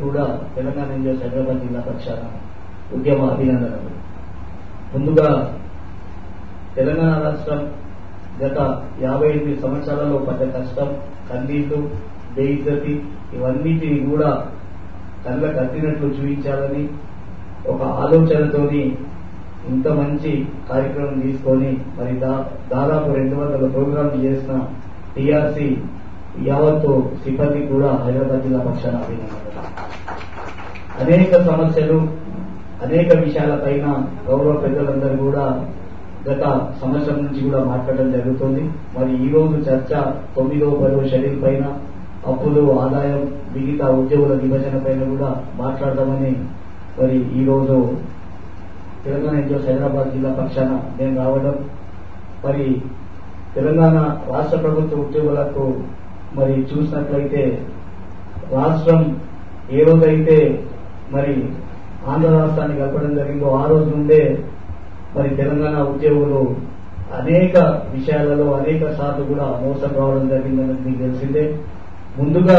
కూడా తెలంగాణ ఎన్జిఓ హైదరాబాద్ జిల్లా పక్షాన ఉద్యమ అభినందనలు ముందుగా తెలంగాణ రాష్ట్రం గత యాభై ఎనిమిది సంవత్సరాలలో పడ్డ కష్టం కన్నీళ్లు బేయిజ్జతి ఇవన్నిటిని కూడా కళ్ళకు అద్దినట్లు చూపించాలని ఒక ఆలోచనతోని ఇంత మంచి కార్యక్రమం తీసుకొని మరి దా- దాదాపు రెండు వందల ప్రోగ్రాంలు చేసిన టీఆర్సీ యావత్తు సిబ్బంది కూడా హైదరాబాద్ జిల్లా పక్షాన అభినందనలు అనేక సమస్యలు అనేక విషయాలపైన గౌరవ పెద్దలందరూ కూడా గత సంవత్సరం నుంచి కూడా మాట్లాడడం జరుగుతుంది మరి ఈ రోజు చర్చ తొమ్మిదో పదో షెడ్యూల్ పైన అప్పులు ఆదాయం మిగతా ఉద్యోగుల విభజన పైన కూడా మాట్లాడదామని మరి ఈ రోజు తెలంగాణ ఎన్జిఓస్ హైదరాబాద్ జిల్లా పక్షాన నేను రావడం మరి తెలంగాణ రాష్ట్ర ప్రభుత్వ ఉద్యోగులకు మరి చూసినట్లయితే రాష్ట్రం ఏ రోజైతే మరి ఆంధ్ర రాష్ట్రాన్ని కలపడం జరిగిందో ఆ రోజు నుండే మరి తెలంగాణ ఉద్యోగులు అనేక విషయాలలో అనేక సార్లు కూడా మోసం రావడం జరిగిందని మీకు తెలిసిందే ముందుగా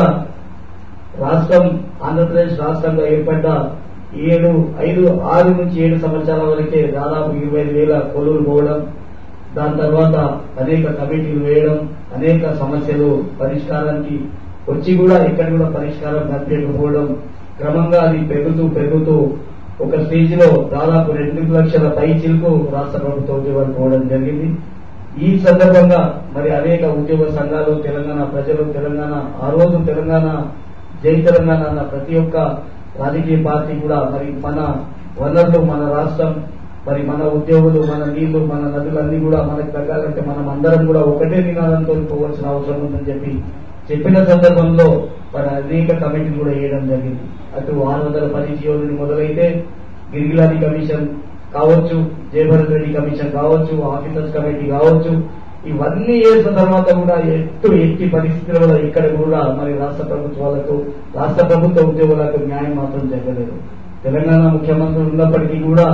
రాష్ట్రం ఆంధ్రప్రదేశ్ రాష్ట్రంగా ఏర్పడ్డ ఏడు ఐదు ఆరు నుంచి ఏడు సంవత్సరాల వరకే దాదాపు ఇరవై ఐదు వేల కొలువులు పోవడం దాని తర్వాత అనేక కమిటీలు వేయడం అనేక సమస్యలు పరిష్కారానికి వచ్చి కూడా ఎక్కడ కూడా పరిష్కారం కనిపించకపోవడం క్రమంగా అది పెరుగుతూ పెరుగుతూ ఒక స్టేజ్ లో దాదాపు రెండు లక్షల పై చిలుకు రాష్ట్ర ప్రభుత్వ ఉద్యోగాలు పోవడం జరిగింది ఈ సందర్భంగా మరి అనేక ఉద్యోగ సంఘాలు తెలంగాణ ప్రజలు తెలంగాణ ఆ రోజు తెలంగాణ జై తెలంగాణ అన్న ప్రతి ఒక్క రాజకీయ పార్టీ కూడా మరి మన వనరులు మన రాష్ట్రం మరి మన ఉద్యోగులు మన నీళ్లు మన నదులన్నీ కూడా మనకు తగ్గాలంటే మనం అందరం కూడా ఒకటే నినాదంతో పోవాల్సిన అవసరం ఉందని చెప్పి చెప్పిన సందర్భంలో మరి అనేక కమిటీలు కూడా వేయడం జరిగింది అటు ఆరు వందల పది జీవోలని మొదలైతే గిరిగిలాది కమిషన్ కావచ్చు జయభరత్ రెడ్డి కమిషన్ కావచ్చు ఆఫీసర్స్ కమిటీ కావచ్చు ఇవన్నీ చేసిన తర్వాత కూడా ఎట్టు ఎట్టి పరిస్థితులలో ఇక్కడ కూడా మరి రాష్ట్ర ప్రభుత్వాలకు రాష్ట్ర ప్రభుత్వ ఉద్యోగులకు న్యాయం మాత్రం జరగలేదు తెలంగాణ ముఖ్యమంత్రి ఉన్నప్పటికీ కూడా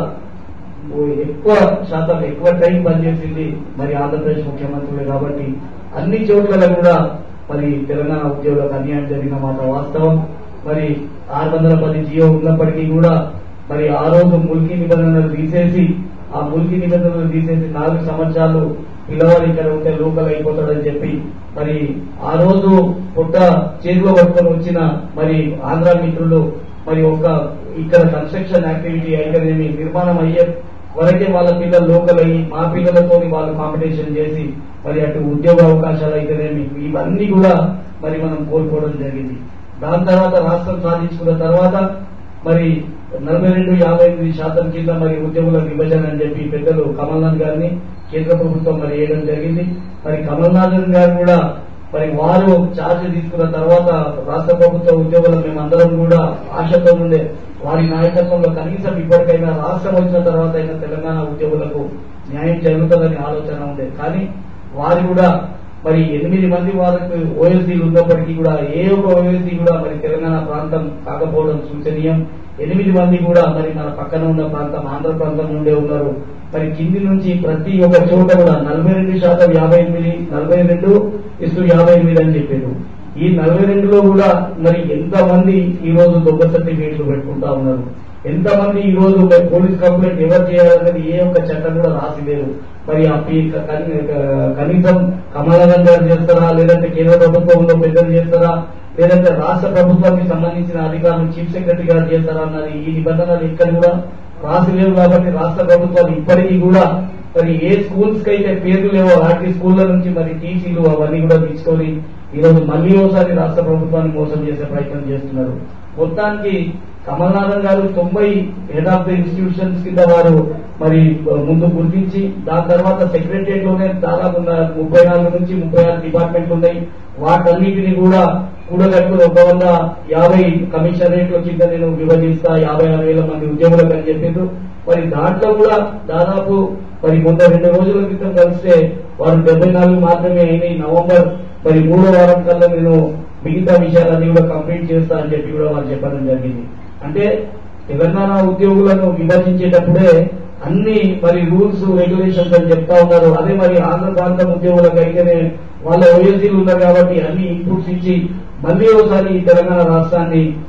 ఓ ఎక్కువ శాతం ఎక్కువ టైం పనిచేసింది మరి ఆంధ్రప్రదేశ్ ముఖ్యమంత్రులే కాబట్టి అన్ని చోట్ల కూడా మరి తెలంగాణ ఉద్యోగులకు అన్యాయం జరిగిన మాట వాస్తవం మరి ఆరు వందల పది జియో ఉన్నప్పటికీ కూడా మరి ఆ రోజు ముల్కీ నిబంధనలు తీసేసి ఆ ముల్కీ నిబంధనలు తీసేసి నాలుగు సంవత్సరాలు పిల్లవాడు ఇక్కడ ఉంటే లోకల్ అయిపోతాడని చెప్పి మరి ఆ రోజు పుట్ట చేతిలో పట్టుకొని వచ్చిన మరి ఆంధ్ర మిత్రులు మరి ఒక ఇక్కడ కన్స్ట్రక్షన్ యాక్టివిటీ అయితేనేమి నిర్మాణం అయ్యే వరకే వాళ్ళ పిల్లలు లోకల్ అయ్యి మా పిల్లలతో వాళ్ళు కాంపిటీషన్ చేసి మరి అటు ఉద్యోగ అవకాశాలు అయితేనేమి ఇవన్నీ కూడా మరి మనం కోల్పోవడం జరిగింది దాని తర్వాత రాష్ట్రం సాధించుకున్న తర్వాత మరి నలభై రెండు యాభై ఎనిమిది శాతం కింద మరి ఉద్యోగుల విభజన అని చెప్పి పెద్దలు కమల్నాథ్ గారిని కేంద్ర ప్రభుత్వం మరి వేయడం జరిగింది మరి కమల్నాథ్ గారు కూడా మరి వారు ఛార్జ్ తీసుకున్న తర్వాత రాష్ట్ర ప్రభుత్వ ఉద్యోగులు మేమందరం కూడా ఆశతో ఉండే వారి నాయకత్వంలో కనీసం ఇప్పటికైనా రాష్ట్రం వచ్చిన తర్వాత అయినా తెలంగాణ ఉద్యోగులకు న్యాయం జరుగుతుందని ఆలోచన ఉండే కానీ వారు కూడా మరి ఎనిమిది మంది వారికి ఓఎస్డీలు ఉన్నప్పటికీ కూడా ఏ ఒక్క ఓఎస్డీ కూడా మరి తెలంగాణ ప్రాంతం కాకపోవడం సూచనీయం ఎనిమిది మంది కూడా మరి మన పక్కన ఉన్న ప్రాంతం ఆంధ్ర ప్రాంతం నుండే ఉన్నారు మరి కింది నుంచి ప్రతి ఒక్క చోట కూడా నలభై రెండు శాతం యాభై ఎనిమిది నలభై రెండు ఇస్తూ యాభై ఎనిమిది అని చెప్పారు ఈ నలభై రెండులో కూడా మరి ఎంత మంది ఈ రోజు దొంగ సర్టిఫికేట్లు పెట్టుకుంటా ఉన్నారు ఎంతమంది ఈ రోజు మరి పోలీస్ కంప్లైంట్ ఎవరు చేయాలనేది ఏ ఒక్క చట్టం కూడా రాసి లేదు మరి ఆ పీ- క- కని- క- కనీసం కమలానంద్ గారు చేస్తారా లేదంటే కేంద్ర ప్రభుత్వంలో పెద్దలు చేస్తారా లేదంటే రాష్ట్ర ప్రభుత్వానికి సంబంధించిన అధికారులు చీఫ్ సెక్రటరీ గారు చేస్తారా అన్నది ఈ నిబంధనలు ఇక్కడ కూడా రాసి లేవు కాబట్టి రాష్ట్ర ప్రభుత్వాలు ఇప్పటికీ కూడా మరి ఏ స్కూల్స్ కి అయితే పేర్లు లేవో అలాంటి స్కూళ్ల నుంచి మరి టీసీలు అవన్నీ కూడా తీసుకొని ఈ రోజు మళ్ళీ ఒకసారి రాష్ట్ర ప్రభుత్వాన్ని మోసం చేసే ప్రయత్నం చేస్తున్నారు మొత్తానికి కమల్నాథన్ గారు తొంభై హెడ్ ఆఫ్ ద ఇన్స్టిట్యూషన్స్ కింద వారు మరి ముందు గుర్తించి దాని తర్వాత సెక్రటరియట్ లోనే దాదాపు ఉన్న ముప్పై నాలుగు నుంచి ముప్పై ఆరు డిపార్ట్మెంట్లు ఉన్నాయి వాటన్నిటిని కూడా కూడగట్టుకుని ఒక వంద యాభై కమిషనరేట్ల కింద నేను విభజిస్తా యాభై ఆరు వేల మంది ఉద్యోగులకు అని చెప్పిండ్రు మరి దాంట్లో కూడా దాదాపు మరి మొన్న రెండు రోజుల క్రితం కలిస్తే వారు డెబ్బై నాలుగు మాత్రమే అయినాయి నవంబర్ మరి మూడో వారం కల్లా నేను మిగతా విషయాలన్నీ కూడా కంప్లీట్ చేస్తా అని చెప్పి కూడా వారు చెప్పడం జరిగింది అంటే తెలంగాణ ఉద్యోగులను విభజించేటప్పుడే అన్ని మరి రూల్స్ రెగ్యులేషన్స్ అని చెప్తా ఉన్నారు అదే మరి ఆంధ్ర ప్రాంతం ఉద్యోగులకు అయితేనే వాళ్ళ ఓఎస్సీలు ఉన్నారు కాబట్టి అన్ని ఇన్పుట్స్ ఇచ్చి మళ్ళీ ఒకసారి ఈ తెలంగాణ రాష్ట్రాన్ని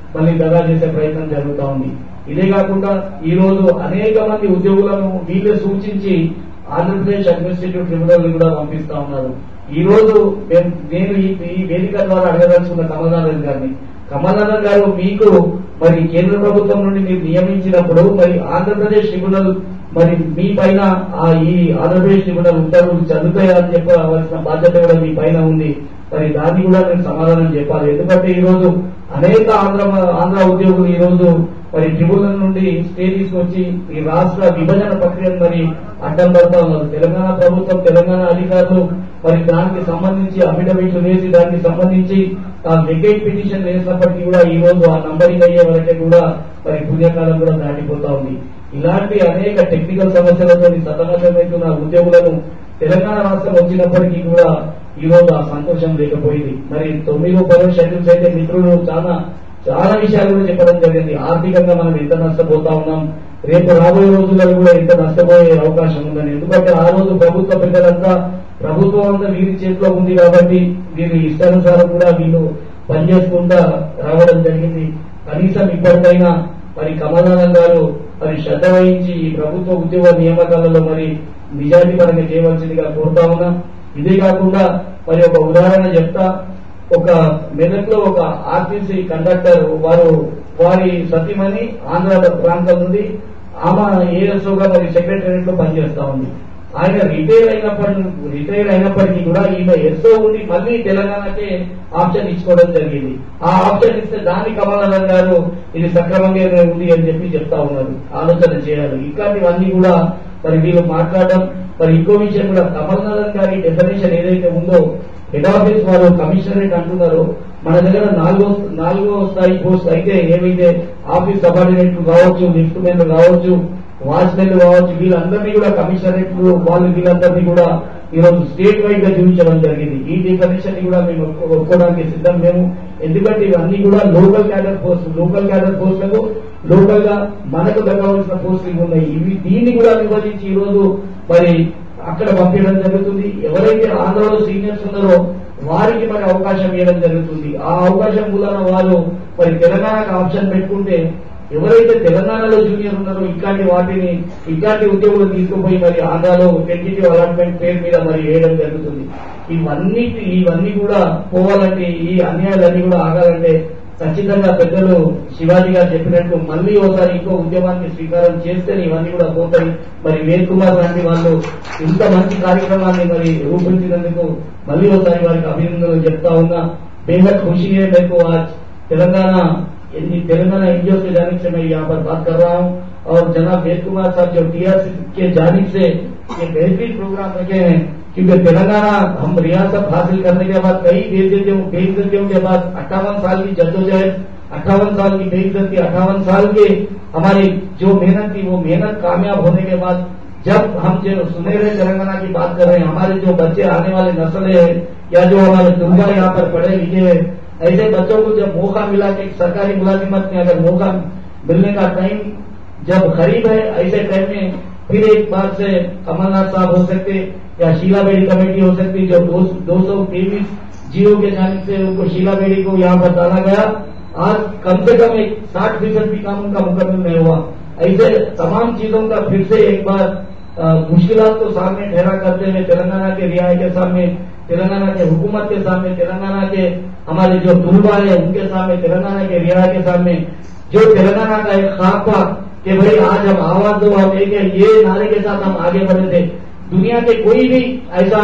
మళ్ళీ దగా చేసే ప్రయత్నం జరుగుతూ ఉంది ఇదే కాకుండా ఈ రోజు అనేక మంది ఉద్యోగులను వీళ్ళే సూచించి ఆంధ్రప్రదేశ్ అడ్మినిస్ట్రేటివ్ ట్రిబ్యునల్ కూడా పంపిస్తా ఉన్నారు ఈ రోజు మేము- నేను ఈ ఈ వేదిక ద్వారా అడగదలుచుకున్న కమల్నాథన్ గారిని కమల్నాథన్ గారు మీకు మరి కేంద్ర ప్రభుత్వం నుండి మీరు నియమించినప్పుడు మరి ఆంధ్రప్రదేశ్ ట్రిబ్యునల్ మరి మీ పైన ఆ ఈ ఆంధ్రప్రదేశ్ ట్రిబ్యునల్ ఉత్తర్వులు చదువుతాయని చెప్పవలసిన బాధ్యత కూడా మీ పైన ఉంది మరి దాన్ని కూడా నేను సమాధానం చెప్పాలి ఎందుకంటే ఈ రోజు అనేక ఆంధ్ర ఆంధ్ర ఉద్యోగులు ఈ రోజు మరి ట్రిబ్యునల్ నుండి స్టే తీసుకొచ్చి ఈ రాష్ట్ర విభజన ప్రక్రియను మరి అడ్డం పడతా ఉన్నారు తెలంగాణ ప్రభుత్వం తెలంగాణ అధికారులు మరి దానికి సంబంధించి అఫిడవిట్లు వేసి దానికి సంబంధించి ఆ వెకేట్ పిటిషన్ వేసినప్పటికీ కూడా ఈ రోజు ఆ నంబరింగ్ అయ్యే వరకే కూడా మరి పుణ్యకాలం కూడా దాటిపోతా ఉంది ఇలాంటి అనేక టెక్నికల్ సమస్యలతో సతమతమవుతున్న ఉద్యోగులను తెలంగాణ రాష్ట్రం వచ్చినప్పటికీ కూడా ఈ రోజు ఆ సంతోషం లేకపోయింది మరి తొమ్మిది పదో షెడ్యూల్స్ అయితే మిత్రులు చాలా చాలా విషయాలు కూడా చెప్పడం జరిగింది ఆర్థికంగా మనం ఎంత నష్టపోతా ఉన్నాం రేపు రాబోయే రోజుల్లో కూడా ఎంత నష్టపోయే అవకాశం ఉందని ఎందుకంటే ఆ రోజు ప్రభుత్వ పెద్దలంతా ప్రభుత్వం అంతా వీరి చేతిలో ఉంది కాబట్టి వీరి ఇష్టానుసారం కూడా వీళ్ళు పనిచేసుకుంటా రావడం జరిగింది కనీసం ఇప్పటికైనా మరి కమలనాథన్ గారు మరి శ్రద్ధ వహించి ఈ ప్రభుత్వ ఉద్యోగ నియామకాలలో మరి నిజాయితీ పరంగా చేయవలసిందిగా కోరుతా ఉన్నా ఇదే కాకుండా మరి ఒక ఉదాహరణ చెప్తా ఒక మెదక్లో ఒక ఆర్టీసీ కండక్టర్ వారు వారి సతీమణి ఆంధ్ర ప్రాంతం నుండి ఆమె ఏఎస్ఓగా మరి సెక్రటేరియట్ లో పనిచేస్తా ఉంది ఆయన రిటైర్ అయినప్పటి రిటైర్ అయినప్పటికీ కూడా ఈమె ఎస్ఓ ఉండి మళ్ళీ తెలంగాణకే ఆప్షన్ ఇచ్చుకోవడం జరిగింది ఆ ఆప్షన్ ఇస్తే దాన్ని కమలనాథన్ గారు ఇది సక్రమంగానే ఉంది అని చెప్పి చెప్తా ఉన్నారు ఆలోచన చేయాలి ఇట్లాంటివన్నీ కూడా మరి వీళ్ళు మాట్లాడడం మరి ఇంకో విషయం కూడా కమల్నాథన్ గారి డెఫినేషన్ ఏదైతే ఉందో హెడ్ ఆఫీస్ వారు కమిషనరేట్ అంటున్నారో మన దగ్గర నాలుగో నాలుగో స్థాయి పోస్ట్ అయితే ఏవైతే ఆఫీస్ సబార్డినేట్లు కావచ్చు లిఫ్ట్ మెన్లు కావచ్చు వాచ్మెన్లు కావచ్చు వీళ్ళందరినీ కూడా కమిషనరేట్లు వాళ్ళు వీళ్ళందరినీ కూడా ఈరోజు స్టేట్ వైడ్ గా చూపించడం జరిగింది ఈ డిఫరెన్షన్ ని కూడా మేము ఒప్పుకో- ఒప్పుకోవడానికి సిద్ధం మేము ఎందుకంటే ఇవన్నీ కూడా local cadre post local cadre పోస్టులకు లోకల్ గా మనకు దక్కవలసిన పోస్టులు ఉన్నాయి ఇవి దీన్ని కూడా విభజించి ఈ రోజు మరి అక్కడ పంపించడం జరుగుతుంది ఎవరైతే ఆంధ్రలో సీనియర్స్ ఉన్నారో వారికి మరి అవకాశం ఇవ్వడం జరుగుతుంది ఆ అవకాశం మూలన వారు మరి తెలంగాణకు ఆప్షన్ పెట్టుకుంటే ఎవరైతే తెలంగాణలో జూనియర్ ఉన్నారో ఇట్లాంటి వాటిని ఇట్లాంటి ఉద్యోగులు తీసుకుపోయి మరి ఆంధ్రాలో టెంటిటివ్ అలాట్మెంట్ పేరు మీద మరి వేయడం జరుగుతుంది ఇవన్నీ ఇవన్నీ కూడా పోవాలంటే ఈ అన్యాయాలన్నీ కూడా ఆగాలంటే ఖచ్చితంగా పెద్దలు శివాజీ గారు చెప్పినట్టు మళ్ళీ ఒకసారి ఇంకో ఉద్యమాన్ని స్వీకారం చేస్తేనే ఇవన్నీ కూడా పోతాయి మరి వేద్ కుమార్ లాంటి వాళ్ళు ఇంత మంచి కార్యక్రమాన్ని మరి రూపొందించినందుకు మళ్ళీ ఒకసారి వారికి అభినందనలు చెప్తా ఉన్నా బేహద్ खुशी है मेरे को आज तेलंगाना ये तेलंगाना एनजीओ के जानिब से मैं यहाँ पर बात कर रहा हूँ और जनाब वेद कुमार साहब जो टीआरसी के जानिब से ये बेहतरीन प्रोग्राम रखे हैं क्योंकि तेलंगाना हम रियासत हासिल करने के बाद कई बेइज्जतियों बेइज्जतियों के बाद अट्ठावन साल की जद्दोजहद अट्ठावन साल की बेइज्जती अट्ठावन साल के हमारी जो मेहनत थी वो मेहनत कामयाब होने के बाद जब हम जो सुनहरे तेलंगाना की बात कर रहे हैं हमारे जो बच्चे आने वाले नस्लें हैं या जो हमारे दुर्गा यहाँ पर पढ़े लिखे हैं ऐसे बच्चों को जब मौका मिला कि एक सरकारी मुलाजिमत में अगर मौका मिलने का टाइम जब करीब है ऐसे टाइम में फिर एक बार से कमलनाथ साहब हो सकते या शीला बेड़ी कमेटी हो सकती जो दो सौ तेईस जियो के जानिब से उनको शीला बेड़ी को यहाँ पर डाला गया आज कम से कम एक साठ फीसद भी काम उनका मुकम्मल नहीं हुआ ऐसे तमाम चीजों का फिर से एक बार मुश्किल को सामने ठहरा करते हुए तेलंगाना के रियाय के सामने तेलंगाना के हुकूमत के सामने तेलंगाना के हमारे जो तुलबा है उनके सामने तेलंगाना के रियाय के सामने जो तेलंगाना का एक खाक था कि भाई आज हम आवाज दो हम एक है, ये नारे के साथ हम आगे बढ़े थे दुनिया के कोई भी ऐसा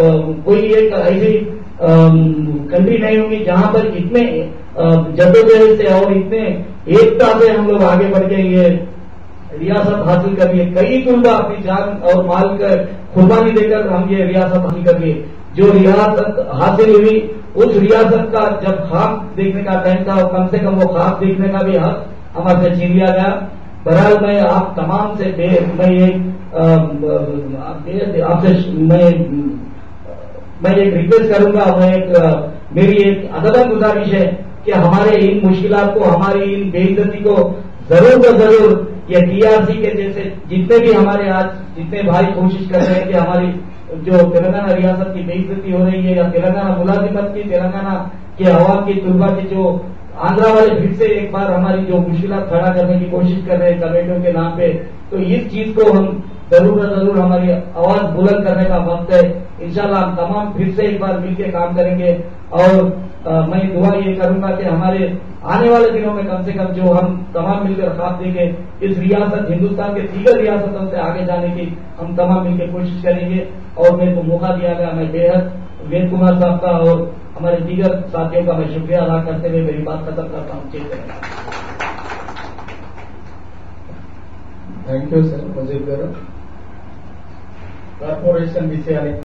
कोई एक ऐसी कंट्री नहीं होगी जहां पर इतने जद्दोजहद से और इतने एकता से हम लोग आगे बढ़ के ये रियासत हासिल कर लिए कई तुलबा अपनी जान और माल कर कुर्बानी देकर हम ये रियासत हासिल कर लिए जो रियासत हासिल हुई उस रियासत का जब खाब देखने का टाइम था और कम से कम वो खाब देखने का भी हक हमारे से छीन लिया गया बहरहाल मैं आप तमाम से बे, मैं एक आपसे मैं मैं एक रिक्वेस्ट करूंगा मैं एक मेरी एक अदबन गुजारिश है कि हमारे इन मुश्किल को हमारी इन बेइज्जती को जरूर तो जरूर ये टीआरसी के जैसे जितने भी हमारे आज जितने भाई कोशिश कर रहे हैं कि हमारी जो तेलंगाना रियासत की बेइज्जती हो रही है या तेलंगाना मुलाजिमत की तेलंगाना के अवाम की तुलबा की जो आंध्रा वाले फिर से एक बार हमारी जो मुश्किल खड़ा करने की कोशिश कर रहे हैं कमेटियों के नाम पे तो इस चीज को हम जरूर न जरूर हमारी आवाज बुलंद करने का वक्त है इंशाल्लाह हम तमाम फिर से एक बार मिलकर काम करेंगे और अ, मैं दुआ ये करूंगा कि हमारे आने वाले दिनों में कम से कम जो हम तमाम मिलकर खाब देंगे इस रियासत हिंदुस्तान के दीगर रियासतों से आगे जाने की हम तमाम मिलकर कोशिश करेंगे और मेरे को मौका दिया गया मैं बेहद वेद कुमार साहब का और हमारे दीगर साथियों का मैं शुक्रिया अदा करते हुए मेरी बात खत्म करता हूँ चेक करेंगे థ్యాంక్ యూ సార్ ముజీబ్ గారు కార్పొరేషన్ విషయానికి